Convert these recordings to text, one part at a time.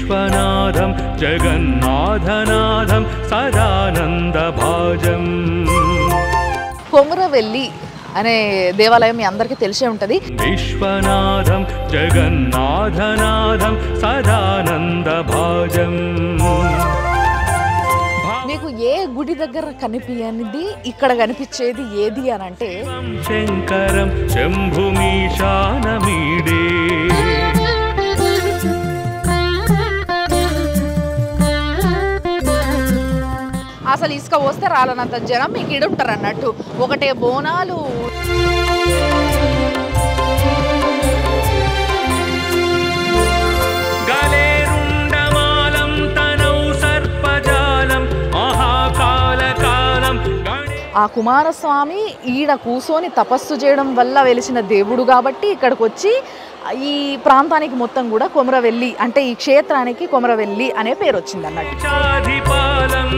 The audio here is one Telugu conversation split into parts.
విశ్వనాథం జగన్నాథనాథం సదానందభాజం కొమురవెల్లి అనే దేవాలయం మీ అందరికీ తెలిసే ఉంటుంది విశ్వనాథం జగన్నాథనాథం సదానందభాజం మీకు ఏ గుడి దగ్గర కనిపించనిది ఇక్కడ కనిపించేది ఏది అని అంటే శంకరం శంభుమీశానమీడే అసలు ఇసుక వస్తే రాలనంత జనం మీకు ఇడుంటారు అన్నట్టు ఒకటే బోనాలు గలేరుండమాలం తనౌ సర్పజాలం మహాకాలకాలం గణే ఆ కుమారస్వామి ఈడ కూసోని తపస్సు చేయడం వల్ల వెలిసిన దేవుడు కాబట్టి ఇక్కడికి వచ్చి ఈ ప్రాంతానికి మొత్తం కూడా కొమరవెల్లి అంటే ఈ క్షేత్రానికి కొమరవెల్లి అనే పేరు వచ్చింది అన్నట్టు చాధిపాలం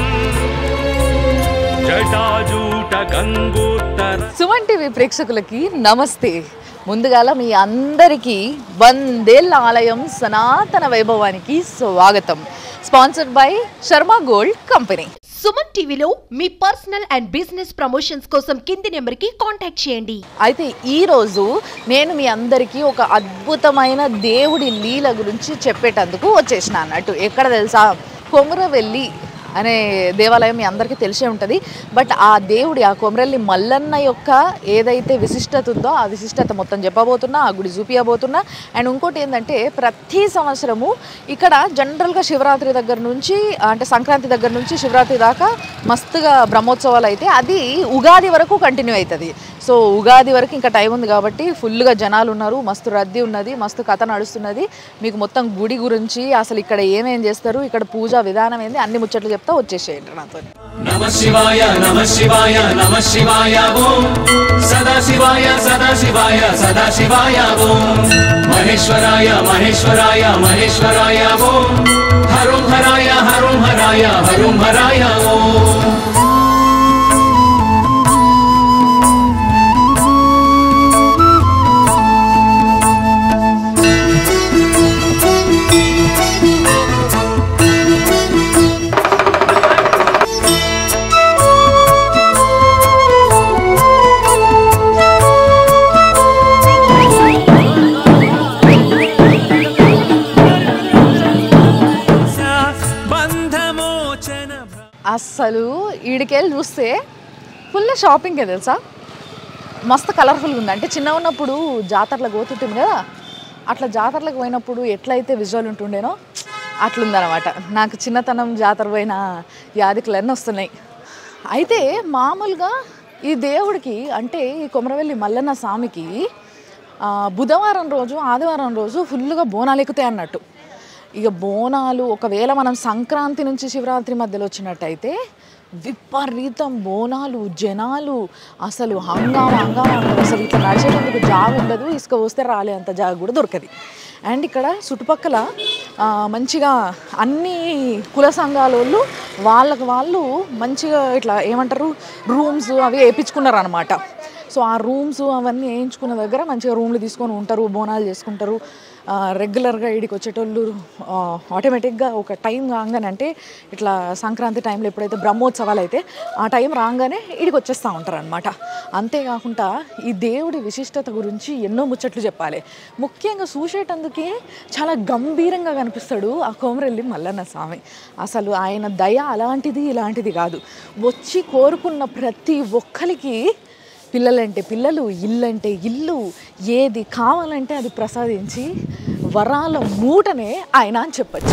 జటాజూట గంగోత్తర సుమన్ టీవీ ప్రేక్షకులకి నమస్తే ముందుగాల మీ అందరికీ వందేళ్ల ఆలయం సనాతన వైభవానికి స్వాగతం sponsored by Sharma gold company Suman టీవీలో మీ పర్సనల్ అండ్ బిజినెస్ ప్రమోషన్స్ కోసం కింది నెంబర్కి కాంటాక్ట్ చేయండి అయితే ఈరోజు నేను మీ అందరికీ ఒక అద్భుతమైన దేవుడి లీల గురించి చెప్పేటందుకు వచ్చేసిన అన్నట్టు ఎక్కడ తెలుసా కొమురవెల్లి అనే దేవాలయం మీ అందరికీ తెలిసే ఉంటుంది బట్ ఆ దేవుడి ఆ కొమరల్లి మల్లన్న యొక్క ఏదైతే విశిష్టత ఉందో ఆ విశిష్టత మొత్తం చెప్పబోతున్నా ఆ గుడి చూపించబోతున్నా అండ్ ఇంకోటి ఏంటంటే ప్రతి సంవత్సరము ఇక్కడ జనరల్గా శివరాత్రి దగ్గర నుంచి అంటే సంక్రాంతి దగ్గర నుంచి శివరాత్రి దాకా మస్తుగా బ్రహ్మోత్సవాలు అయితే అది ఉగాది వరకు కంటిన్యూ అవుతుంది సో ఉగాది వరకు ఇంకా టైం ఉంది కాబట్టి ఫుల్గా జనాలు ఉన్నారు మస్తు రద్దీ ఉన్నది మస్తు కథ నడుస్తున్నది మీకు మొత్తం గుడి గురించి అసలు ఇక్కడ ఏమేం చేస్తారు ఇక్కడ పూజా విధానం ఏంది అన్ని ముచ్చట్లు చెప్తా వచ్చేసేయండి నాతో నమ శివాయ నమ శివాయ నమ శివాయ ఓం సదా శివాయ సదా శివాయ సదా శివాయ ఓం మహేశ్వరాయ మహేశ్వరాయ మహేశ్వరాయ ఓం హరుం హరాయ హరుం హరాయ హరుం హరాయ ఓం బంధమోచన అస్సలు ఈడికెళ్ళి చూస్తే ఫుల్ షాపింగే తెలుసా మస్తు కలర్ఫుల్గా ఉంది అంటే చిన్న ఉన్నప్పుడు జాతరలకు పోతుంటుంది కదా అట్లా జాతరలకు పోయినప్పుడు ఎట్లయితే విజువల్ ఉంటుండేనో అట్లుందనమాట నాకు చిన్నతనం జాతర పోయిన యాదికలన్నీ వస్తున్నాయి అయితే మామూలుగా ఈ దేవుడికి అంటే ఈ కొమరవెల్లి మల్లన్న స్వామికి ఆ, బుధవారం రోజు ఆదివారం రోజు ఫుల్గా బోనాలు ఎక్కుతాయి అన్నట్టు ఇక బోనాలు ఒకవేళ మనం సంక్రాంతి నుంచి శివరాత్రి మధ్యలో వచ్చినట్టయితే విపరీతం బోనాలు జనాలు అసలు హంగామా హంగామా ఉంటుంది అసలు ఇట్లా నడిచేటందుకు జాగ ఉండదు ఇసుక వస్తే రాలే అంత జాగ కూడా దొరకదు అండ్ ఇక్కడ చుట్టుపక్కల ఆ, మంచిగా అన్ని కుల సంఘాల వాళ్ళు వాళ్ళకు వాళ్ళు మంచిగా ఇట్లా ఏమంటారు రూమ్స్ అవి వేయించుకున్నారు అనమాట సో ఆ రూమ్స్ అవన్నీ వేయించుకున్న దగ్గర మంచిగా రూమ్లు తీసుకొని ఉంటారు బోనాలు చేసుకుంటారు ఆ, రెగ్యులర్గా ఇడికి వచ్చేటోళ్ళు ఆ, ఆటోమేటిక్గా ఒక టైం రాగానే అంటే ఇట్లా సంక్రాంతి టైంలో ఎప్పుడైతే బ్రహ్మోత్సవాలు అయితే ఆ టైం రాగానే ఇడికి వచ్చేస్తూ ఉంటారు అనమాట అంతేకాకుండా ఈ దేవుడి విశిష్టత గురించి ఎన్నో ముచ్చట్లు చెప్పాలి ముఖ్యంగా చూసేటందుకే చాలా గంభీరంగా కనిపిస్తాడు ఆ కోమరెల్లి మల్లన్న స్వామి అసలు ఆయన దయ అలాంటిది ఇలాంటిది కాదు వచ్చి కోరుకున్న ప్రతి ఒక్కరికి పిల్లలంటే పిల్లలు ఇల్లంటే ఇల్లు ఏది కావాలంటే అది ప్రసాదించి వరాల మూటనే ఆయన అని చెప్పచ్చు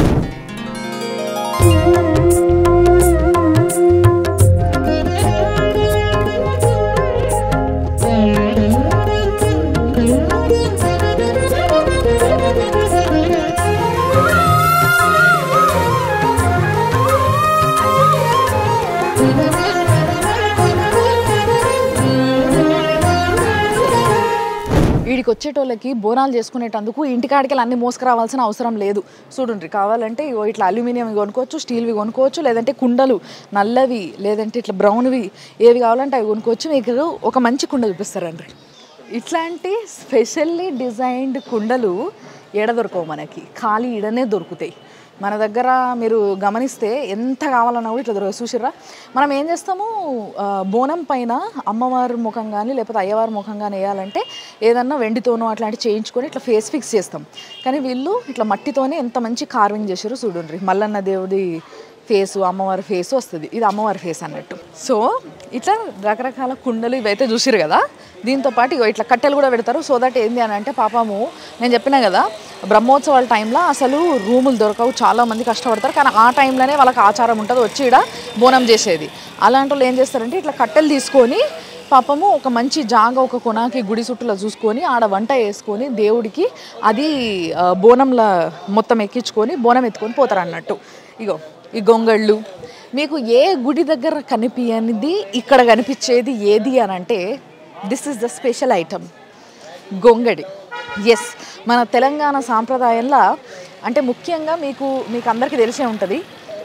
వీడికి వచ్చేటోళ్ళకి బోనాలు చేసుకునేటందుకు ఇంటికాడికి అన్ని మోసుకురావాల్సిన అవసరం లేదు చూడండి కావాలంటే ఇగో ఇట్లా అల్యూమినియం కొనుక్కోవచ్చు స్టీల్వి కొనుక్కోవచ్చు లేదంటే కుండలు నల్లవి లేదంటే ఇట్లా బ్రౌన్వి ఏవి కావాలంటే అవి కొనుక్కోవచ్చు మీకు ఒక మంచి కుండ చూపిస్తారండి ఇట్లాంటి స్పెషల్లీ డిజైన్డ్ కుండలు ఎడ దొరకవు మనకి ఖాళీ ఇడనే దొరుకుతాయి మన దగ్గర మీరు గమనిస్తే ఎంత కావాలన్నా కూడా ఇట్లా దొరకదు చూసిర్రా మనం ఏం చేస్తాము ఆ, బోనం పైన అమ్మవారి ముఖం కానీ లేకపోతే అయ్యవారి ముఖం కానీ వేయాలంటే ఏదన్నా వెండితోనో అట్లాంటి చేయించుకొని ఇట్లా ఫేస్ ఫిక్స్ చేస్తాం కానీ వీళ్ళు ఇట్లా మట్టితోనే ఎంత మంచి కార్వింగ్ చేశారు చూడండి మల్లన్న దేవుడి ఫేసు అమ్మవారి ఫేస్ వస్తుంది ఇది అమ్మవారి ఫేస్ అన్నట్టు సో ఇట్లా రకరకాల కుండలు ఇవైతే చూసిరు కదా దీంతో పాటు ఇగో ఇట్లా కట్టెలు కూడా పెడతారు సో దట్ ఏంది అని అంటే పాపము నేను చెప్పినా కదా బ్రహ్మోత్సవాల టైంలో అసలు రూములు దొరకవు చాలా మంది కష్టపడతారు కానీ ఆ టైంలోనే వాళ్ళకి ఆచారం ఉంటుంది వచ్చి ఈడ బోనం చేసేది అలాంటి వాళ్ళు ఏం చేస్తారంటే ఇట్లా కట్టెలు తీసుకొని పాపము ఒక మంచి జాగ ఒక కొనాకి గుడి చుట్టూలో చూసుకొని ఆడ వంట వేసుకొని దేవుడికి అది ఆ, బోనంలా మొత్తం ఎక్కించుకొని బోనం ఎత్తుకొని పోతారు అన్నట్టు ఇగో ఈ గొంగళ్ళు మీకు ఏ గుడి దగ్గర కనిపించనిది ఇక్కడ కనిపించేది ఏది అని అంటే this is the special item gongadi yes మన తెలంగాణ సాంప్రదాయంలో అంటే ముఖ్యంగా మీకు మీకు అందరికీ తెలిసే ఉంటుంది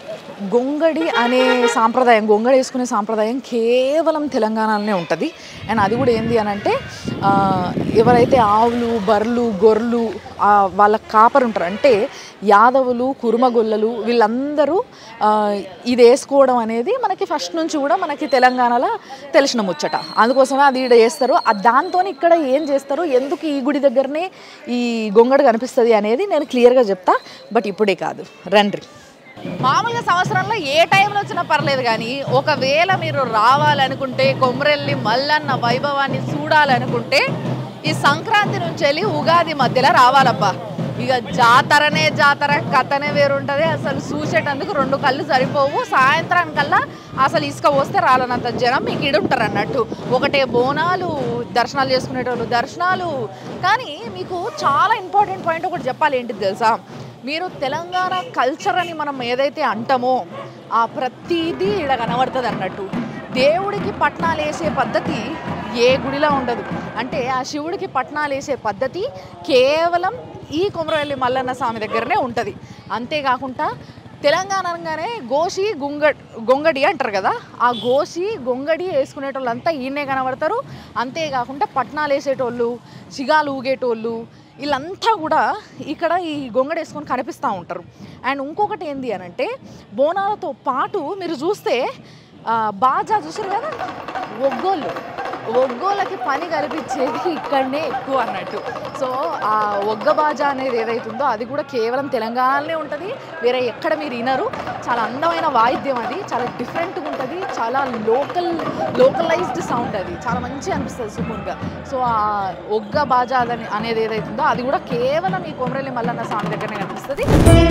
గొంగడి అనే సాంప్రదాయం గొంగడి వేసుకునే సాంప్రదాయం కేవలం తెలంగాణలోనే ఉంటుంది అండ్ అది కూడా ఏంది అని అంటే ఆ, ఎవరైతే ఆవులు బర్రెలు గొర్రెలు ఆ, వాళ్ళ కాపరు ఉంటారు అంటే యాదవులు కురుమగొల్లలు వీళ్ళందరూ ఆ, ఇది వేసుకోవడం అనేది మనకి ఫస్ట్ నుంచి కూడా మనకి తెలంగాణలో తెలిసిన ముచ్చట అందుకోసమే అది ఈడ చేస్తారు దాంతో ఇక్కడ ఏం చేస్తారు ఎందుకు ఈ గుడి దగ్గరనే ఈ గొంగడు కనిపిస్తుంది అనేది నేను క్లియర్గా చెప్తా బట్ ఇప్పుడే కాదు రండ్రి మామూలుగా సంవత్సరంలో ఏ టైంలో వచ్చినా పర్లేదు కానీ ఒకవేళ మీరు రావాలనుకుంటే కొమరెల్లి మల్లన్న వైభవాన్ని చూడాలనుకుంటే ఈ సంక్రాంతి నుంచి వెళ్ళి ఉగాది మధ్యలో రావాలబ్బా ఇక జాతరనే జాతర కథనే వేరుంటుంది అసలు చూసేటందుకు రెండు కళ్ళు సరిపోవు సాయంత్రానికల్లా అసలు ఇసుక పోస్తే రాలనంత జనం మీకు ఇడుంటారు అన్నట్టు ఒకటే బోనాలు దర్శనాలు చేసుకునేటోళ్ళు దర్శనాలు కానీ మీకు చాలా ఇంపార్టెంట్ పాయింట్ ఒకటి చెప్పాలి ఏంటిది తెలుసా మీరు తెలంగాణ కల్చర్ అని మనం ఏదైతే అంటామో ఆ ప్రతిదీ ఇక్కడ కనబడుతుంది అన్నట్టు దేవుడికి పట్నాలు వేసే పద్ధతి ఏ గుడిలో ఉండదు అంటే ఆ శివుడికి పట్నాలు వేసే పద్ధతి కేవలం ఈ కొమరవెల్లి మల్లన్న స్వామి దగ్గరనే ఉంటుంది అంతేకాకుండా తెలంగాణ అనగానే గోసి గుంగ గొంగడి అంటారు కదా ఆ గోసి గొంగడి వేసుకునేటోళ్ళు అంతా ఈయనే కనబడతారు అంతేకాకుండా పట్నాలు వేసేటోళ్ళు సిగాలు ఊగేటోళ్ళు వీళ్ళంతా కూడా ఇక్కడ ఈ గొంగడి వేసుకొని కనిపిస్తూ ఉంటారు అండ్ ఇంకొకటి ఏంది అని అంటే బోనాలతో పాటు మీరు చూస్తే ఆ, బాజా చూసారు కదా ఒగ్గోళ్ళు ఒగ్గోళ్ళకి పని కల్పించేది ఇక్కడనే ఎక్కువ అన్నట్టు సో ఆ ఒగ్గ బాజా అనేది ఏదైతుందో అది కూడా కేవలం తెలంగాణలోనే ఉంటుంది వేరే ఎక్కడ మీరు వినరు చాలా అందమైన వాయిద్యం అది చాలా డిఫరెంట్గా ఉంటుంది చాలా లోకల్ లోకలైజ్డ్ సౌండ్ అది చాలా మంచిగా అనిపిస్తుంది సుకూన్గా సో ఆ ఒగ్గ బాజా అని అనేది ఏదైతుందో అది కూడా కేవలం ఈ కొమరల్లి మల్లన్న స్వామి దగ్గరనే కనిపిస్తుంది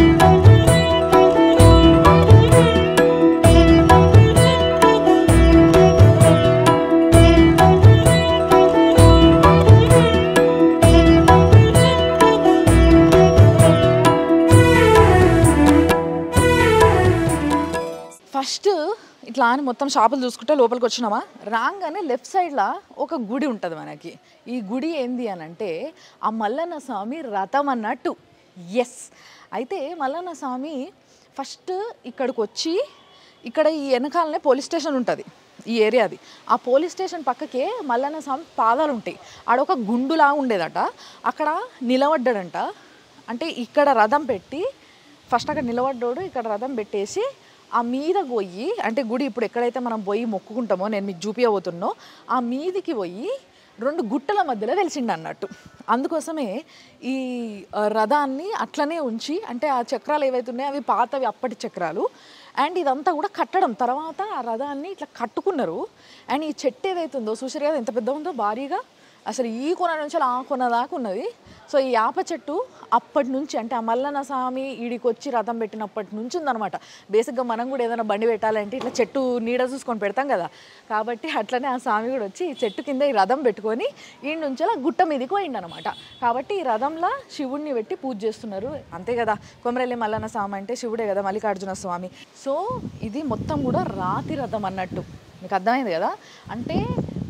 ఫస్ట్ ఇట్లా అని మొత్తం షాపులు చూసుకుంటే లోపలికి వచ్చినామా రాగానే లెఫ్ట్ సైడ్లో ఒక గుడి ఉంటుంది మనకి ఈ గుడి ఏంది అని అంటే ఆ మల్లన్న స్వామి రథం అన్నట్టు ఎస్ అయితే మల్లన్న స్వామి ఫస్ట్ ఇక్కడికి వచ్చి ఇక్కడ ఈ వెనకాలనే పోలీస్ స్టేషన్ ఉంటుంది ఈ ఏరియాది ఆ పోలీస్ స్టేషన్ పక్కకే మల్లన్న స్వామి పాదాలు ఉంటాయి ఆడొక గుండులా ఉండేదట అక్కడ నిలబడ్డాడంట అంటే ఇక్కడ రథం పెట్టి ఫస్ట్ అక్కడ నిలబడ్డాడు ఇక్కడ రథం పెట్టేసి ఆ మీద పోయి అంటే గుడి ఇప్పుడు ఎక్కడైతే మనం పోయి మొక్కుకుంటామో నేను మీకు చూపించబోతున్నో ఆ మీదికి పోయి రెండు గుట్టల మధ్యలో వెలిసిండు అన్నట్టు అందుకోసమే ఈ ఆ, రథాన్ని అట్లనే ఉంచి అంటే ఆ చక్రాలు ఏవైతే ఉన్నాయో అవి పాతవి అప్పటి చక్రాలు అండ్ ఇదంతా కూడా కట్టడం తర్వాత ఆ రథాన్ని ఇట్లా కట్టుకున్నారు అండ్ ఈ చెట్టు ఏదైతే ఉందో చూసారు కదా ఎంత పెద్ద ఉందో భారీగా అసలు ఈ కొన నుంచి ఆ కొన దాకా ఉన్నది సో ఈ యాప చెట్టు అప్పటి నుంచి అంటే ఆ మల్లన్న స్వామి ఈడికి వచ్చి రథం పెట్టినప్పటి నుంచి ఉందన్నమాట బేసిక్గా మనం కూడా ఏదైనా బండి పెట్టాలంటే ఇట్లా చెట్టు నీడ చూసుకొని పెడతాం కదా కాబట్టి అట్లనే ఆ స్వామి కూడా వచ్చి ఈ చెట్టు కింద ఈ రథం పెట్టుకొని ఈ నుంచి అలా గుట్ట మీదకి పోయిండనమాట కాబట్టి ఈ రథంలో శివుడిని పెట్టి పూజ చేస్తున్నారు అంతే కదా కొమరెల్లి మల్లన్న స్వామి అంటే శివుడే కదా మల్లికార్జున స్వామి సో ఇది మొత్తం కూడా రాతి రథం అన్నట్టు మీకు అర్థమైంది కదా అంటే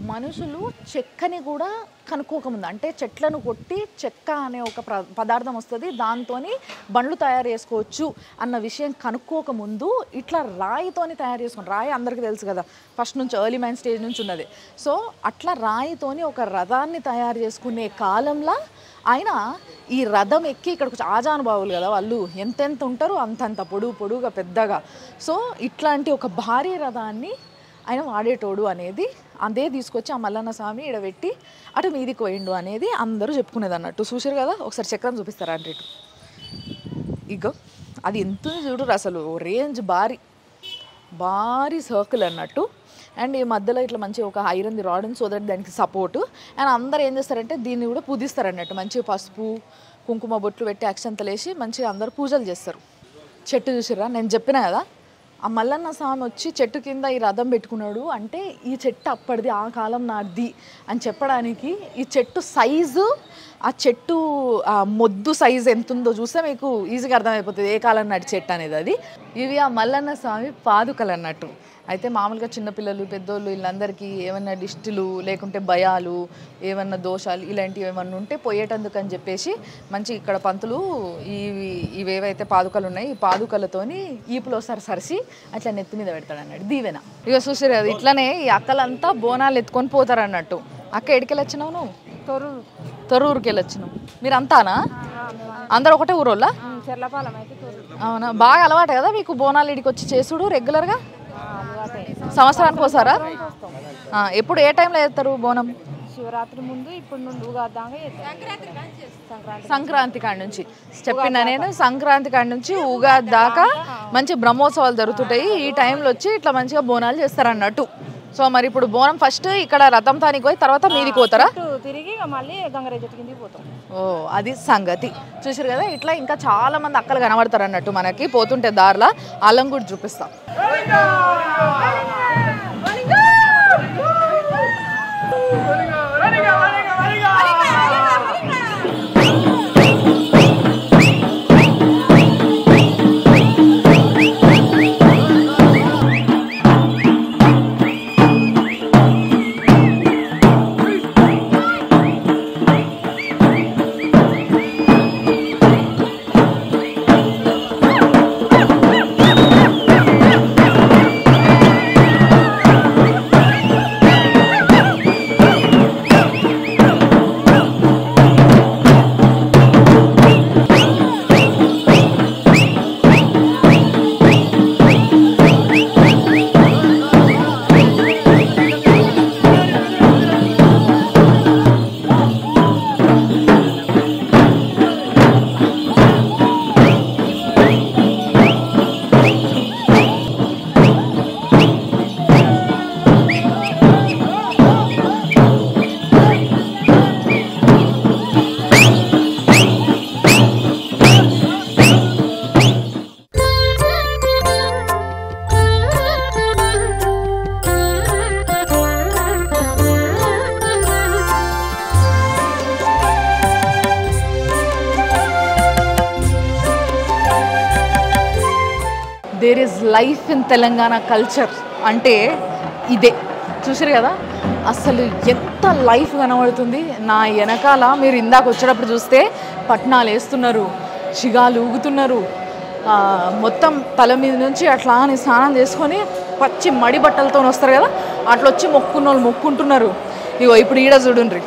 మనుషులు చెక్కని కూడా కనుక్కోకముందు అంటే చెట్లను కొట్టి చెక్క అనే ఒక ప్ర పదార్థం వస్తుంది దాంతో బండ్లు తయారు చేసుకోవచ్చు అన్న విషయం కనుక్కోకముందు ఇట్లా రాయితోని తయారు చేసుకుని రాయి అందరికీ తెలుసు కదా ఫస్ట్ నుంచి ఎర్లీ మైన్ స్టేజ్ నుంచి ఉన్నది సో అట్లా రాయితోని ఒక రథాన్ని తయారు చేసుకునే కాలంలో ఆయన ఈ రథం ఎక్కి ఇక్కడికి వచ్చి ఆజానుభావులు కదా వాళ్ళు ఎంతెంత ఉంటారో అంతంత పొడుగు పొడుగుగా పెద్దగా సో ఇట్లాంటి ఒక భారీ రథాన్ని ఆయన వాడేటోడు అనేది అదే తీసుకొచ్చి ఆ మల్లన్న స్వామి ఇడబెట్టి అటు మీదికి పోయిండు అనేది అందరూ చెప్పుకునేది అన్నట్టు చూసారు కదా ఒకసారి చక్రం చూపిస్తారా అంటే ఇటు ఇగో అది ఎంత ఉంది చూడరు అసలు రేంజ్ భారీ భారీ సర్కిల్ అన్నట్టు అండ్ ఈ మధ్యలో ఇట్లా మంచి ఒక ఐరన్ది రాడ్ ఉంది సో దట్ దానికి సపోర్ట్ అండ్ అందరు ఏం చేస్తారంటే దీన్ని కూడా పూజిస్తారు అన్నట్టు మంచిగా పసుపు కుంకుమ బొట్లు పెట్టి అక్షంతలు వేసి మంచిగా అందరు పూజలు చేస్తారు చెట్టు చూసిరా నేను చెప్పిన కదా ఆ మల్లన్న స్వామి వచ్చి చెట్టు కింద ఈ రథం పెట్టుకున్నాడు అంటే ఈ చెట్టు అప్పటిది ఆ కాలం నాది అని చెప్పడానికి ఈ చెట్టు సైజు ఆ చెట్టు ఆ మొద్దు సైజు ఎంత ఉందో చూస్తే మీకు ఈజీగా అర్థమైపోతుంది ఏ కాలం నాటి చెట్టు అనేది అది ఇవి ఆ మల్లన్న స్వామి పాదుకలు అన్నట్టు అయితే మామూలుగా చిన్నపిల్లలు పెద్దోళ్ళు వీళ్ళందరికీ ఏమన్నా దిష్టిలు లేకుంటే భయాలు ఏమన్నా దోషాలు ఇలాంటివి ఏమన్నా ఉంటే పోయేటందుకు అని చెప్పేసి మంచి ఇక్కడ పంతులు ఇవి ఇవేవైతే పాదుకలు ఉన్నాయి ఈ పాదుకలతోని ఈపులో ఒకసారి సరిసి అట్లా నెత్తి మీద పెడతాడు అన్నట్టు దీవెన ఇక చూసారు కదా ఇట్లనే ఈ అక్కలంతా బోనాలు ఎత్తుకొని పోతారు అన్నట్టు అక్క ఎడికెళ్ళి వచ్చినావు నువ్వు తొర్రూరు తొర్రూరుకి వెళ్ళి వచ్చినావు మీరు అంతానా అందరు ఒకటే ఊరోళ్ళా చెర్లపాలెం అయితే తొర్రూరు అవునా బాగా అలవాటు కదా మీకు బోనాలు ఇడికి వచ్చి చేసుడు రెగ్యులర్గా సంవత్సరానికి ఒకసారా ఆ, ఎప్పుడు ఏ టైంలో వేస్తారు బోనం శివరాత్రి ముందు ఇప్పుడు నుండి ఉగాది దాకా చేస్తాం. సంక్రాంతి సంక్రాంతి కాడి నుంచి చెప్పిన నేను సంక్రాంతి కాడి నుంచి ఉగాది దాకా మంచి బ్రహ్మోత్సవాలు జరుగుతుంటాయి ఈ టైంలో వచ్చి ఇట్లా మంచిగా బోనాలు చేస్తారు అన్నట్టు సో మరి ఇప్పుడు బోనం ఫస్ట్ ఇక్కడ రథం తానికి పోయి తర్వాత మీదికి పోతారా ఇటు తిరిగి ఇక మళ్ళీ గంగరేజ చెట్టు కిందికి పోతాం ఓ అది సంగతి చూసారు కదా ఇట్లా ఇంకా చాలా మంది అక్కలు కనబడతారు అన్నట్టు మనకి పోతుంటే దారిలో అల్లం కూడా చూపిస్తాం there is life in Telangana culture అంటే ఇదే చూసారు కదా అసలు ఎంత లైఫ్ కనబడుతుంది నా వెనకాల మీరు ఇందాక వచ్చేటప్పుడు చూస్తే పట్నాలు వేస్తున్నారు చిగాలు ఊగుతున్నారు ఆ, మొత్తం తల మీద నుంచి అట్లా అని స్నానం చేసుకొని పచ్చి మడి బట్టలతో వస్తారు కదా అట్లా వచ్చి మొక్కున్న వాళ్ళు మొక్కుంటున్నారు ఇగో ఇప్పుడు ఈడ చూడుండ్రి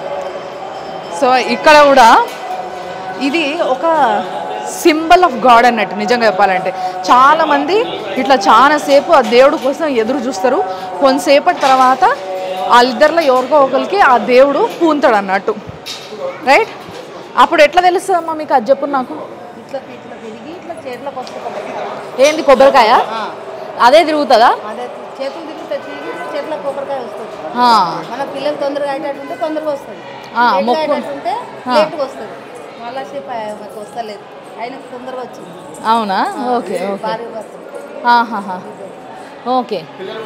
సో ఇక్కడ కూడా ఇది ఒక సింబల్ ఆఫ్ గాడ్ అన్నట్టు నిజంగా చెప్పాలంటే చాలా మంది ఇట్లా చాలా సేపు ఆ దేవుడు కోసం ఎదురు చూస్తారు కొంతసేపటి తర్వాత వాళ్ళిద్దరిలో ఎవరికో ఒకరికి ఆ దేవుడు పూంతాడు అన్నట్టు రైట్ అప్పుడు ఎట్లా తెలుస్తుందమ్మా మీకు అది చెప్పు నాకు ఇట్లా ఇట్లా తిరిగి ఇట్లా చేతులకు వస్తుంది ఏంది కొబ్బరికాయ అదే తిరుగుతుందా అదే చేతులు తిరిగితే తిరిగి చేతులకు కొబ్బరికాయ వస్తుంది ఆ, మన పిల్లలు తొందరగా అయ్యేటట్టు ఉంటే తొందరగా వస్తుంది ఆ, లేట్గా మొక్కు. అయ్యేటట్టు ఉంటే లేట్గా వస్తుంది మళ్ళా సేపు అయ్యా- మాకు వస్తలేదు ఆయనకు తొందరగా వచ్చింది అవునా ఓకే ఓకే భార్య వస్తుంది ఆహాహా. ఓకే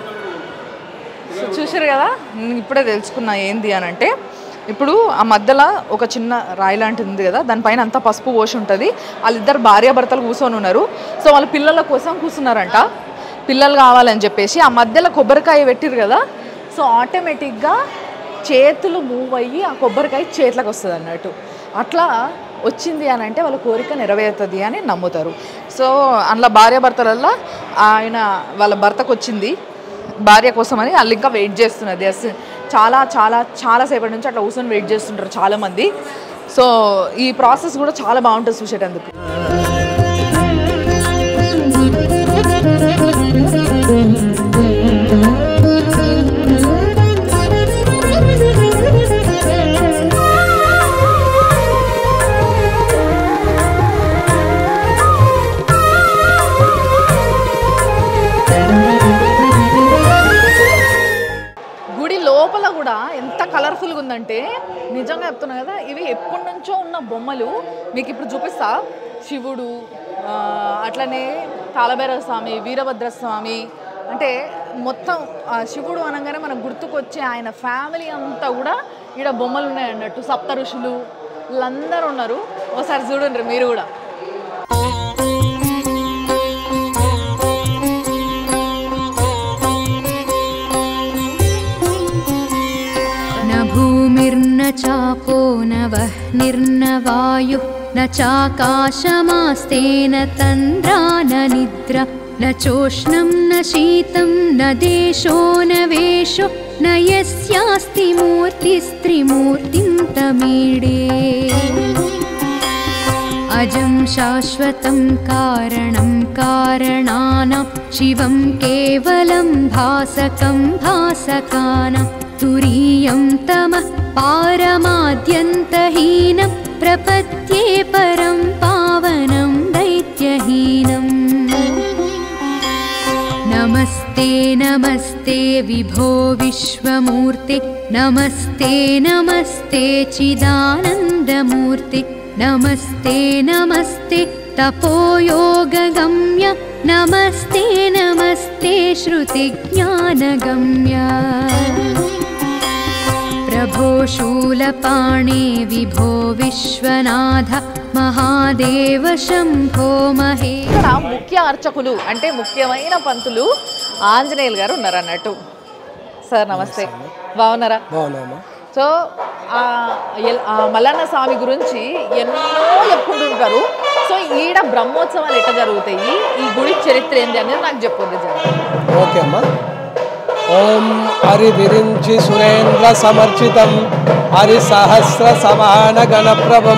సో చూసారు కదా నేను ఇప్పుడే తెలుసుకున్నా ఏంది అని అంటే ఇప్పుడు ఆ మధ్యలో ఒక చిన్న రాయి లాంటిది ఉంది కదా దానిపైన అంతా పసుపు పోసి ఉంటుంది వాళ్ళిద్దరు భార్యాభర్తలు కూర్చొని ఉన్నారు సో వాళ్ళ పిల్లల కోసం కూర్చున్నారంట పిల్లలు కావాలని చెప్పేసి ఆ మధ్యలో కొబ్బరికాయ పెట్టిరు కదా సో ఆటోమేటిక్గా చేతులు మూవ్ అయ్యి ఆ కొబ్బరికాయ చేతులకు వస్తుంది అన్నట్టు అట్లా వచ్చింది అని అంటే వాళ్ళ కోరిక నెరవేరుతుంది అని నమ్ముతారు సో అందులో భార్యాభర్తలల్లో ఆయన వాళ్ళ భర్తకు వచ్చింది భార్య కోసమని వాళ్ళు ఇంకా వెయిట్ చేస్తున్నది అస్ చాలా చాలా చాలా సేపటి నుంచి అట్లా కూర్చొని వెయిట్ చేస్తుంటారు చాలామంది సో ఈ ప్రాసెస్ కూడా చాలా బాగుంటుంది చూసేటందుకు గుడి లోపల కూడా ఎంత కలర్ఫుల్గా ఉందంటే నిజంగా చెప్తున్నా కదా ఇవి ఎప్పటి నుంచో ఉన్న బొమ్మలు మీకు ఇప్పుడు చూపిస్తా శివుడు ఆ, అట్లనే తాళభైరవ స్వామి వీరభద్ర స్వామి అంటే మొత్తం ఆ శివుడు అనగానే మనకు గుర్తుకొచ్చే ఆయన ఫ్యామిలీ అంతా కూడా ఈడ బొమ్మలు ఉన్నాయి అన్నట్టు సప్త ఋషులు వీళ్ళందరూ ఉన్నారు ఒకసారి చూడండి మీరు కూడా न भूमिर्न चापो न वह्निर्न वायुः न चाकाशमास्तेन तन्द्रा न निद्रा न चोष्णं न शीतं न देशो न वेषो न यस्यास्ति मूर्तिस्त्रिमूर्तिं तमीडे अजं शाश्वतं कारणं कारणानां शिवं केवलं भासकं भासकानां तुरीयं तमः पारमाद्यन्तहीनं प्रपद्ये परं पावनं दैत्यहीनम् नमस्ते नमस्ते विभो विश्वमूर्ते नमस्ते नमस्ते चिदानन्दमूर्ते नमस्ते नमस्ते तपोयोगगम्य नमस्ते नमस्ते श्रुतिज्ञानगम्य प्रभो शूलपाणे विभो विश्वनाथ महादेव शम्भो महे ఇక్కడ ముఖ్య అర్చకులు అంటే ముఖ్యమైన పంతులు ఆంజనేయులు గారు ఉన్నారు అన్నట్టు సార్ నమస్తే బాగున్నారా బాగున్నామా సో ఆ ఎల్- ఆ మల్లన్న స్వామి గురించి ఎన్నో చెప్పుకుంటుంటారు సో ఈడ బ్రహ్మోత్సవాలు ఎట్లా జరుగుతాయి ఈ గుడి చరిత్ర ఏంటి అనేది నాకు చెప్పుకుంది జర ఓకే అమ్మా ఓం హరి విరించి సురేంద్ర సమర్చితం హరి సహస్ర సమాన గణప్రభం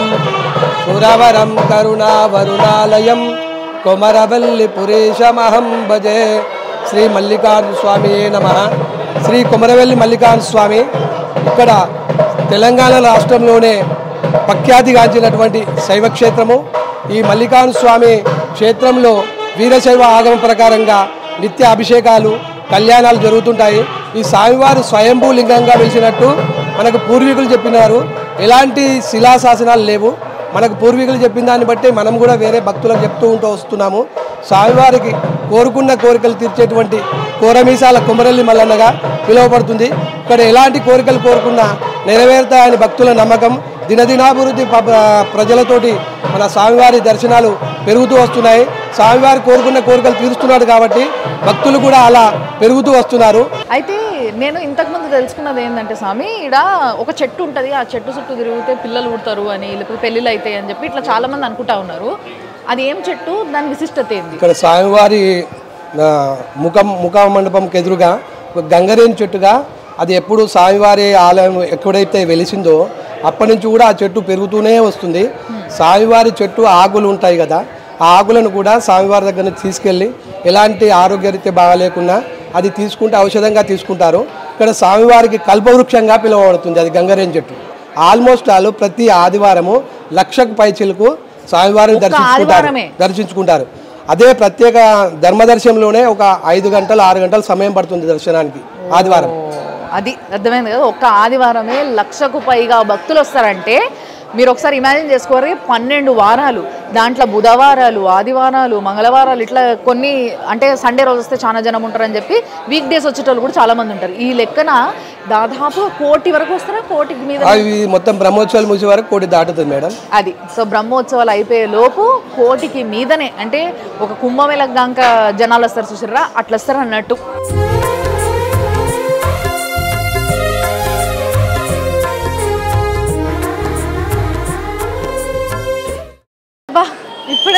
సురవరం కరుణావరుణాలయం కొమరవల్లి పురేశమహం భజే శ్రీ మల్లికార్జున స్వామి నమ శ్రీ కొమరవెల్లి మల్లికార్జున స్వామి ఇక్కడ తెలంగాణ రాష్ట్రంలోనే ప్రఖ్యాతిగాంచినటువంటి శైవ క్షేత్రము ఈ మల్లికార్జున స్వామి క్షేత్రంలో వీరశైవ ఆగమ ప్రకారంగా నిత్య అభిషేకాలు కళ్యాణాలు జరుగుతుంటాయి ఈ స్వామివారు స్వయంభూ లింగంగా వెలిసినట్టు మనకు పూర్వీకులు చెప్పినారు ఎలాంటి శిలాశాసనాలు లేవు మనకు పూర్వీకులు చెప్పిన దాన్ని బట్టి మనం కూడా వేరే భక్తులకు చెప్తూ ఉంటూ వస్తున్నాము స్వామివారికి కోరుకున్న కోరికలు తీర్చేటువంటి కోరమీసాల కుమరల్లి మల్లన్నగా పిలువబడుతుంది ఇక్కడ ఎలాంటి కోరికలు కోరుకున్నా నెరవేరుతాయని భక్తుల నమ్మకం దినదినాభివృద్ధి ప- ప్రజలతోటి మన స్వామివారి దర్శనాలు పెరుగుతూ వస్తున్నాయి స్వామివారి కోరుకున్న కోరికలు తీరుస్తున్నాడు కాబట్టి భక్తులు కూడా అలా పెరుగుతూ వస్తున్నారు అయితే నేను ఇంతకుముందు తెలుసుకున్నది ఏంటంటే స్వామి ఈడ ఒక చెట్టు ఉంటుంది ఆ చెట్టు చుట్టూ తిరిగితే పిల్లలు పుడతారు అని లేకపోతే పెళ్ళిళ్ళు అవుతాయి అని చెప్పి ఇట్లా చాలా మంది అనుకుంటా ఉన్నారు అది ఏం చెట్టు దాని విశిష్టత ఏంది ఇక్కడ స్వామివారి ఆ, ముఖం ముఖ మండపంకి ఎదురుగా ఒక గంగరేణి చెట్టుగా అది ఎప్పుడు స్వామివారి ఆలయం ఎక్కడైతే వెలిసిందో అప్పటి నుంచి కూడా ఆ చెట్టు పెరుగుతూనే వస్తుంది స్వామివారి చెట్టు ఆకులు ఉంటాయి కదా ఆ ఆకులను కూడా స్వామివారి దగ్గర నుంచి తీసుకెళ్ళి ఎలాంటి ఆరోగ్యరీత్యా బాగాలేకున్నా అది తీసుకుంటే ఔషధంగా తీసుకుంటారు ఇక్కడ స్వామివారికి కల్పవృక్షంగా పిలువబడుతుంది అది గంగరేణి చెట్టు ఆల్మోస్ట్ ఆల్ ప్రతి ఆదివారము లక్షకు పైచిలకు స్వామివారిని ఒక్క దర్శించుకుంటారు ఆదివారమే? దర్శించుకుంటారు అదే ప్రత్యేక ధర్మదర్శనంలోనే ఒక ఐదు గంటలు ఆరు గంటల సమయం పడుతుంది దర్శనానికి ఆదివారం అది అర్థమైంది కదా ఒక్క ఆదివారమే లక్షకు పైగా భక్తులు వస్తారంటే మీరు ఒకసారి ఇమాజిన్ చేసుకోరు పన్నెండు వారాలు దాంట్లో బుధవారాలు ఆదివారాలు మంగళవారాలు ఇట్లా కొన్ని అంటే సండే రోజు వస్తే చాలా జనం ఉంటారని చెప్పి వీక్ డేస్ వచ్చేటోళ్ళు కూడా చాలా మంది ఉంటారు ఈ లెక్కన దాదాపు కోటి వరకు వస్తారా కోటికి మీద అవి మొత్తం బ్రహ్మోత్సవాలు మూసే వరకు కోటి దాటుతుంది మేడం అది సో బ్రహ్మోత్సవాలు అయిపోయే లోపు కోటికి మీదనే అంటే ఒక కుంభమేళకు దాకా జనాలు వస్తారు చూసారా అట్లా వస్తారు అన్నట్టు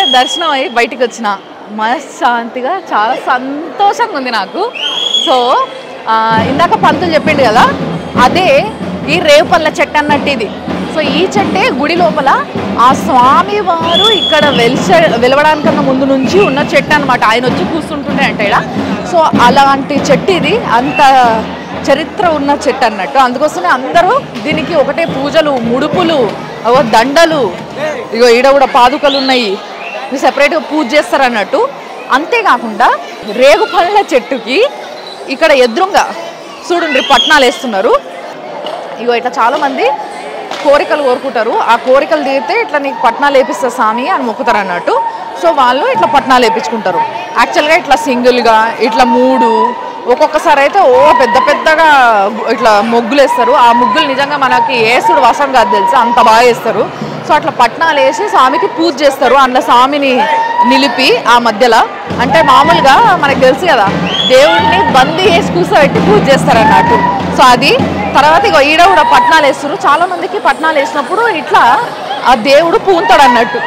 దర్శనం అయ్యి బయటికి వచ్చిన మనశ్శాంతిగా చాలా సంతోషంగా ఉంది నాకు సో ఆ, ఇందాక పంతులు చెప్పిండు కదా అదే ఈ రేపల్ల చెట్టు అన్నట్టు ఇది సో ఈ చెట్టే గుడి లోపల ఆ స్వామి వారు ఇక్కడ వెలిస వెలవడానికన్నా ముందు నుంచి ఉన్న చెట్టు అనమాట ఆయన వచ్చి కూర్చుంటుండే అంటే ఈడ. సో అలాంటి చెట్టు ఇది అంత చరిత్ర ఉన్న చెట్టు అన్నట్టు అందుకోసమే అందరూ దీనికి ఒకటే పూజలు ముడుపులు అవో దండలు ఇగో ఈడ కూడా పాదుకలు ఉన్నాయి ఇవి సెపరేట్గా పూజ చేస్తారు అన్నట్టు అంతేకాకుండా రేగు పళ్ళ చెట్టుకి ఇక్కడ ఎదురుగా చూడండి పట్నాలు వేస్తున్నారు ఇగో ఇట్లా చాలా మంది కోరికలు కోరుకుంటారు ఆ కోరికలు తీరితే ఇట్లా నీకు పట్నాలు వేపిస్తా స్వామి అని మొక్కుతారు అన్నట్టు సో వాళ్ళు ఇట్లా పట్నాలు వేపించుకుంటారు యాక్చువల్గా ఇట్లా సింగిల్గా ఇట్లా మూడు ఒక్కొక్కసారి అయితే ఓ పెద్ద పెద్దగా గు- ఇట్లా ముగ్గులు వేస్తారు ఆ ముగ్గులు నిజంగా మనకి ఏసుడు వసం కాదు తెలుసా అంత బాగా వేస్తారు సో అట్లా పట్నాలు వేసి స్వామికి పూజ చేస్తారు అందులో స్వామిని నిలిపి ఆ మధ్యలో అంటే మామూలుగా మనకు తెలుసు కదా దేవుడిని బందీ వేసి కూర్చోబెట్టి పూజ చేస్తారు అన్నట్టు సో అది తర్వాత ఇక ఈడ కూడా పట్నాలు వేస్తారు చాలా మందికి పట్నాలు వేసినప్పుడు ఇట్లా ఆ దేవుడు పూంతాడు అన్నట్టు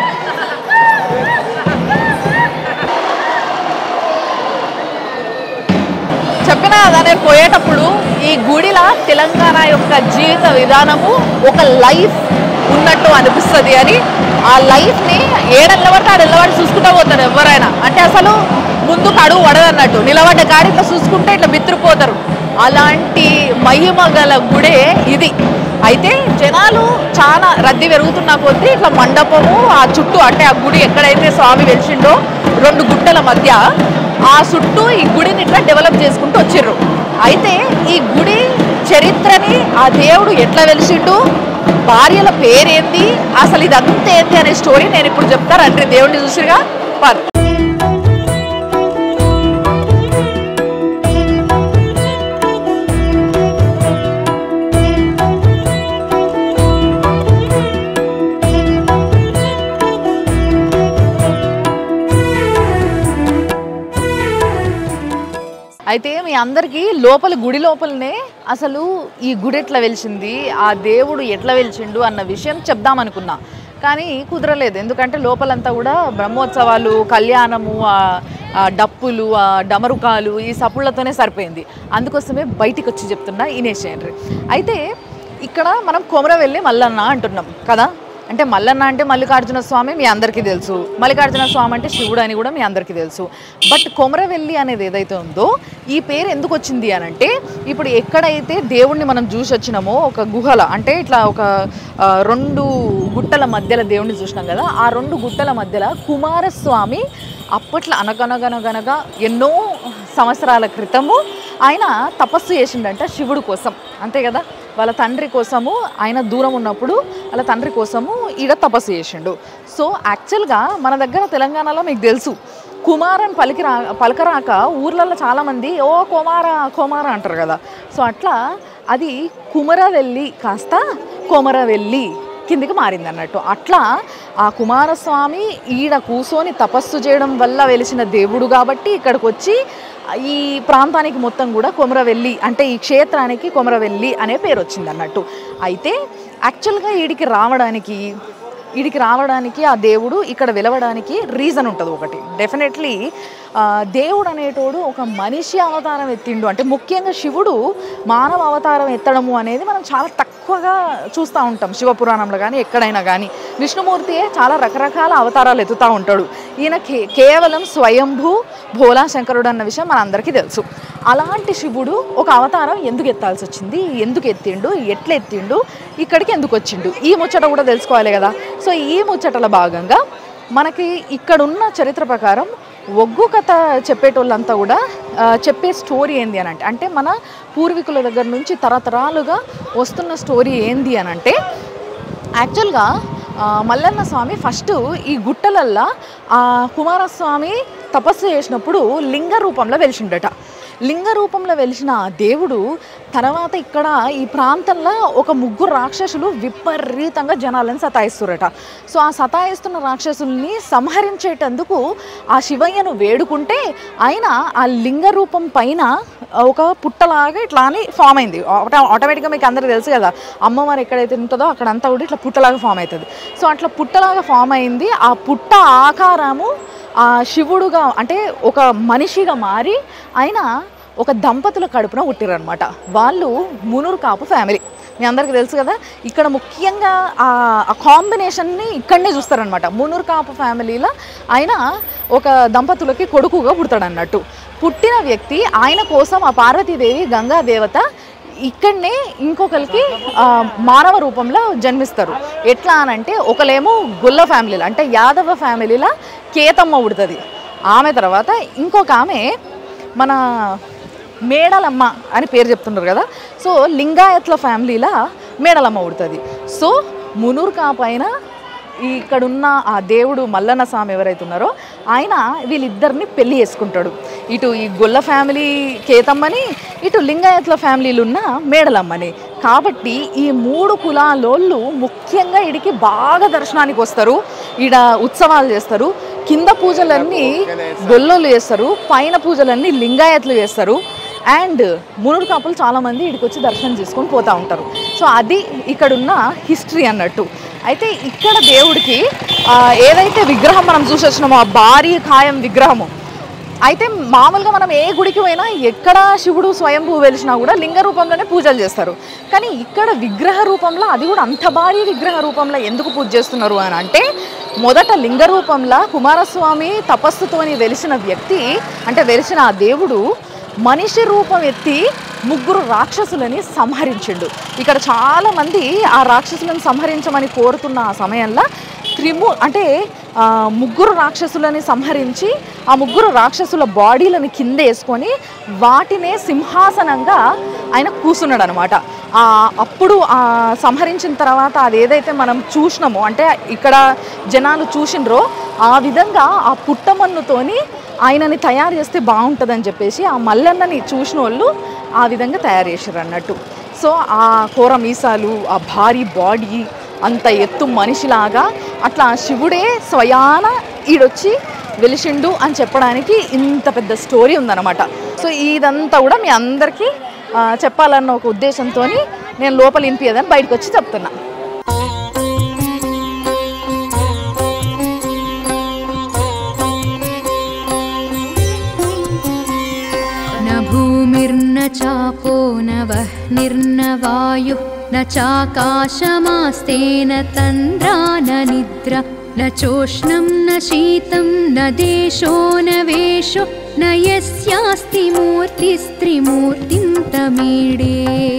చెప్పిన కదా నేను పోయేటప్పుడు ఈ గుడిలా తెలంగాణ యొక్క జీవిత విధానము ఒక లైఫ్ ఉన్నట్టు అనిపిస్తుంది అని ఆ లైఫ్ని ఏడెళ్ళబడితే ఆడ ఎల్లబడి చూసుకుంటూ పోతారు ఎవరైనా అంటే అసలు ముందుకు అడుగు పడదన్నట్టు నిలబడ్డ కాడి ఇట్లా చూసుకుంటే ఇట్లా బిత్తిరిపోతారు అలాంటి మహిమ గల గుడే ఇది అయితే జనాలు చాలా రద్దీ పెరుగుతున్న కొద్దీ ఇట్లా మండపము ఆ చుట్టూ అంటే ఆ గుడి ఎక్కడైతే స్వామి వెలిసిండో రెండు గుట్టల మధ్య ఆ చుట్టూ ఈ గుడిని ఇట్లా డెవలప్ చేసుకుంటూ వచ్చిర్రు అయితే ఈ గుడి చరిత్రని ఆ దేవుడు ఎట్లా వెలిసిండు భార్యల పేరేంది అసలు ఇదంతా ఏంటి అనే స్టోరీ నేను ఇప్పుడు చెప్తాను అంటే దేవుడిని చూసిరుగా పర్ అయితే మీ అందరికీ లోపల గుడి లోపలనే అసలు ఈ గుడి ఎట్లా వెలిసింది ఆ దేవుడు ఎట్లా వెలిచిండు అన్న విషయం చెప్దామనుకున్నా కానీ కుదరలేదు ఎందుకంటే లోపలంతా కూడా బ్రహ్మోత్సవాలు కళ్యాణము ఆ ఆ డప్పులు ఆ డమరుకాలు ఈ సపుళ్లతోనే సరిపోయింది అందుకోసమే బయటికి వచ్చి చెప్తున్నా ఇనేషియండ్రి అయితే ఇక్కడ మనం కొమరవెల్లి మల్లన్న అంటున్నాం కదా అంటే మల్లన్న అంటే మల్లికార్జున స్వామి మీ అందరికీ తెలుసు మల్లికార్జున స్వామి అంటే శివుడు అని కూడా మీ అందరికీ తెలుసు బట్ కొమరవెల్లి అనేది ఏదైతే ఉందో ఈ పేరు ఎందుకు వచ్చింది అని అంటే ఇప్పుడు ఎక్కడైతే దేవుణ్ణి మనం చూసి వచ్చినామో ఒక గుహల అంటే ఇట్లా ఒక ఆ, రెండు గుట్టల మధ్యలో దేవుణ్ణి చూసినాం కదా ఆ రెండు గుట్టల మధ్యలో కుమారస్వామి అప్పట్లో అనగనగనగనగా ఎన్నో సంవత్సరాల క్రితము ఆయన తపస్సు చేసిండంట శివుడు కోసం అంతే కదా వాళ్ళ తండ్రి కోసము ఆయన దూరం ఉన్నప్పుడు వాళ్ళ తండ్రి కోసము ఈడ తపస్సు చేసిండు సో యాక్చువల్గా మన దగ్గర తెలంగాణలో మీకు తెలుసు కుమారన్ పలికిరా పలకరాక ఊర్లలో చాలామంది ఓ కుమార కుమార అంటారు కదా సో అట్లా అది కుమరవెల్లి కాస్త కొమరవెల్లి కిందికి మారింది అన్నట్టు అట్లా ఆ కుమారస్వామి ఈడ కూసోని తపస్సు చేయడం వల్ల వెలిసిన దేవుడు కాబట్టి ఇక్కడికి వచ్చి ఈ ప్రాంతానికి మొత్తం కూడా కొమరవెల్లి అంటే ఈ క్షేత్రానికి కొమరవెల్లి అనే పేరు వచ్చింది అన్నట్టు అయితే యాక్చువల్గా ఈడికి రావడానికి వీడికి రావడానికి ఆ దేవుడు ఇక్కడ వెలవడానికి రీజన్ ఉంటుంది ఒకటి డెఫినెట్లీ దేవుడు అనేటోడు ఒక మనిషి అవతారం ఎత్తిండు అంటే ముఖ్యంగా శివుడు మానవ అవతారం ఎత్తడము అనేది మనం చాలా తక్కువగా చూస్తూ ఉంటాం శివపురాణంలో కానీ ఎక్కడైనా కానీ విష్ణుమూర్తియే చాలా రకరకాల అవతారాలు ఎత్తుతూ ఉంటాడు ఈయన కే కేవలం స్వయంభూ భోలా శంకరుడు అన్న విషయం మనందరికీ తెలుసు అలాంటి శివుడు ఒక అవతారం ఎందుకు ఎత్తాల్సి వచ్చింది ఎందుకు ఎత్తిండు ఎట్లా ఎత్తిండు ఇక్కడికి ఎందుకు వచ్చిండు ఈ ముచ్చట కూడా తెలుసుకోవాలి కదా సో ఈ ముచ్చటల భాగంగా మనకి ఇక్కడున్న చరిత్ర ప్రకారం ఒగ్గు కథ చెప్పేటోళ్ళంతా కూడా ఆ, చెప్పే స్టోరీ ఏంది అని అంటే అంటే మన పూర్వీకుల దగ్గర నుంచి తరతరాలుగా వస్తున్న స్టోరీ ఏంది అని అంటే యాక్చువల్గా ఆ, మల్లన్న స్వామి ఫస్ట్ ఈ గుట్టలల్లా ఆ కుమారస్వామి తపస్సు చేసినప్పుడు లింగ రూపంలో వెలిసిండట లింగ రూపంలో వెలిసిన ఆ దేవుడు తర్వాత ఇక్కడ ఈ ప్రాంతంలో ఒక ముగ్గురు రాక్షసులు విపరీతంగా జనాలను సతాయిస్తురట సో ఆ సతాయిస్తున్న రాక్షసుల్ని సంహరించేటందుకు ఆ శివయ్యను వేడుకుంటే ఆయన ఆ లింగ రూపం పైన ఒక పుట్టలాగా ఇట్లా అని ఫామ్ అయింది ఆటో ఆటోమేటిక్గా మీకు అందరికీ తెలుసు కదా అమ్మవారు ఎక్కడైతే ఉంటుందో అక్కడంతా కూడా ఇట్లా పుట్టలాగా ఫామ్ అవుతుంది సో అట్లా పుట్టలాగా ఫామ్ అయింది ఆ పుట్ట ఆకారము ఆ శివుడుగా అంటే ఒక మనిషిగా మారి ఆయన ఒక దంపతుల కడుపున పుట్టిరనమాట వాళ్ళు మునూరు కాపు ఫ్యామిలీ మీ అందరికీ తెలుసు కదా ఇక్కడ ముఖ్యంగా ఆ కాంబినేషన్ని ఇక్కడనే చూస్తారనమాట మునూరు కాపు ఫ్యామిలీలో ఆయన ఒక దంపతులకి కొడుకుగా పుడతాడన్నట్టు పుట్టిన వ్యక్తి ఆయన కోసం ఆ పార్వతీదేవి గంగా దేవత ఇక్కడనే ఇంకొకరికి ఆ, మానవ రూపంలో జన్మిస్తారు ఎట్లా అనంటే ఒకలేమో గొల్ల ఫ్యామిలీలో అంటే యాదవ ఫ్యామిలీలో కేతమ్మ పుడుతుంది ఆమె తర్వాత ఇంకొక ఆమె మన మేడలమ్మ అని పేరు చెప్తున్నారు కదా సో లింగాయత్ల ఫ్యామిలీలో మేడలమ్మ పుడుతుంది సో మునూరు కాపైన ఇక్కడున్న ఆ దేవుడు మల్లన్న స్వామి ఎవరైతే ఉన్నారో ఆయన వీళ్ళిద్దరిని పెళ్లి చేసుకుంటాడు ఇటు ఈ గొల్ల ఫ్యామిలీ కేతమ్మని ఇటు లింగాయత్ల ఫ్యామిలీలు ఉన్న మేడలమ్మని కాబట్టి ఈ మూడు కులాలోళ్ళు ముఖ్యంగా ఇడికి బాగా దర్శనానికి వస్తారు ఈడ ఉత్సవాలు చేస్తారు కింద పూజలన్నీ గొల్లోళ్ళు చేస్తారు పైన పూజలన్నీ లింగాయత్లు చేస్తారు అండ్ మునుడు కాపులు చాలామంది ఇక్కడికి వచ్చి దర్శనం చేసుకొని పోతూ ఉంటారు సో అది ఇక్కడున్న హిస్టరీ అన్నట్టు అయితే ఇక్కడ దేవుడికి ఆ, ఏదైతే విగ్రహం మనం చూసి వచ్చినామో ఆ భారీ ఖాయం విగ్రహము అయితే మామూలుగా మనం ఏ గుడికి పోయినా ఎక్కడ శివుడు స్వయంభూ వెలిసినా కూడా లింగ రూపంలోనే పూజలు చేస్తారు కానీ ఇక్కడ విగ్రహ రూపంలో అది కూడా అంత భారీ విగ్రహ రూపంలో ఎందుకు పూజ చేస్తున్నారు అని అంటే మొదట లింగ రూపంలో కుమారస్వామి తపస్సుతోని వెలిసిన వ్యక్తి అంటే వెలిసిన ఆ దేవుడు మనిషి రూపం ఎత్తి ముగ్గురు రాక్షసులని సంహరించిండు ఇక్కడ చాలా మంది ఆ రాక్షసులను సంహరించమని కోరుతున్న ఆ సమయంలో త్రిము అంటే ఆ, ముగ్గురు రాక్షసులని సంహరించి ఆ ముగ్గురు రాక్షసుల బాడీలను కింద వేసుకొని వాటినే సింహాసనంగా ఆయన కూర్చున్నాడు అనమాట అప్పుడు ఆ సంహరించిన తర్వాత అది ఏదైతే మనం చూసినామో అంటే ఇక్కడ జనాలు చూసినరో ఆ విధంగా ఆ పుట్టమన్నుతోని ఆయనని తయారు చేస్తే బాగుంటుందని చెప్పేసి ఆ మల్లన్నని చూసిన వాళ్ళు ఆ విధంగా తయారు చేశారు అన్నట్టు సో ఆ కూర మీసాలు ఆ భారీ బాడీ అంత ఎత్తు మనిషిలాగా అట్లా శివుడే స్వయాన ఈడొచ్చి వెలిసిండు అని చెప్పడానికి ఇంత పెద్ద స్టోరీ ఉందన్నమాట సో ఇదంతా కూడా మీ అందరికీ ఆ, చెప్పాలన్న ఒక ఉద్దేశంతో నేను లోపల వినిపించదని బయటకు వచ్చి చెప్తున్నా न भूमिर्न चापो न वह्निर्न वायुः न चाकाशमास्तेन तन्द्रा न निद्रा न चोष्णं न शीतं न देशो न वेषो न यस्यास्ति मूर्तिस्त्रिमूर्तिं तमीडे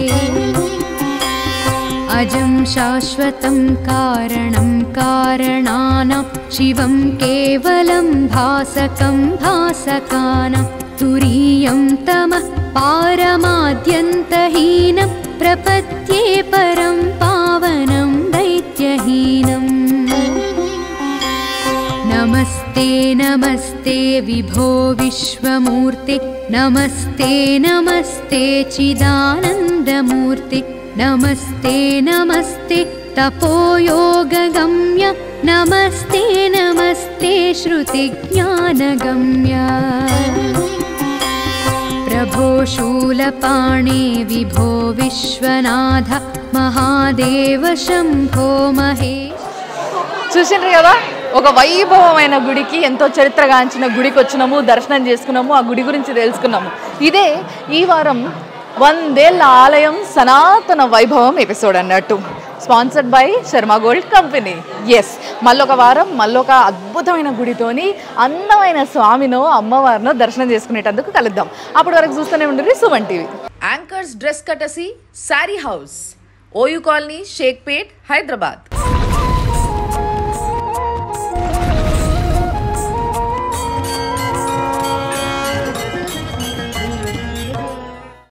अजं शाश्वतं कारणं कारणानां शिवं केवलं भासकं भासकानां तुरीयं तमः पारमाद्यन्तहीनं प्रपद्ये परं पावनं दैत्यहीनम् नमस्ते नमस्ते विभो विश्वमूर्ते नमस्ते नमस्ते चिदानन्दमूर्ते नमस्ते नमस्ते तपोयोगगम्य नमस्ते नमस्ते श्रुतिज्ञानगम्य प्रभो शूलपाणे विभो विश्वनाथ महादेव शम्भो महेश చూసిండ్రు కదా ఒక వైభవమైన గుడికి ఎంతో చరిత్రగాంచిన గుడికి వచ్చినాము దర్శనం చేసుకున్నాము ఆ గుడి గురించి తెలుసుకున్నాము ఇదే ఈ వారం వందేళ్ల ఆలయం సనాతన వైభవం ఎపిసోడ్ అన్నట్టు sponsored by Sharma gold company yes మళ్ళొక వారం మళ్ళొక అద్భుతమైన గుడితోని అందమైన స్వామినో అమ్మవారినో దర్శనం చేసుకునేటందుకు కలుద్దాం అప్పటి వరకు చూస్తూనే ఉండండి సుమన్ టీవీ యాంకర్స్ డ్రెస్ కటసి sari house OU colony Shaikpet Hyderabad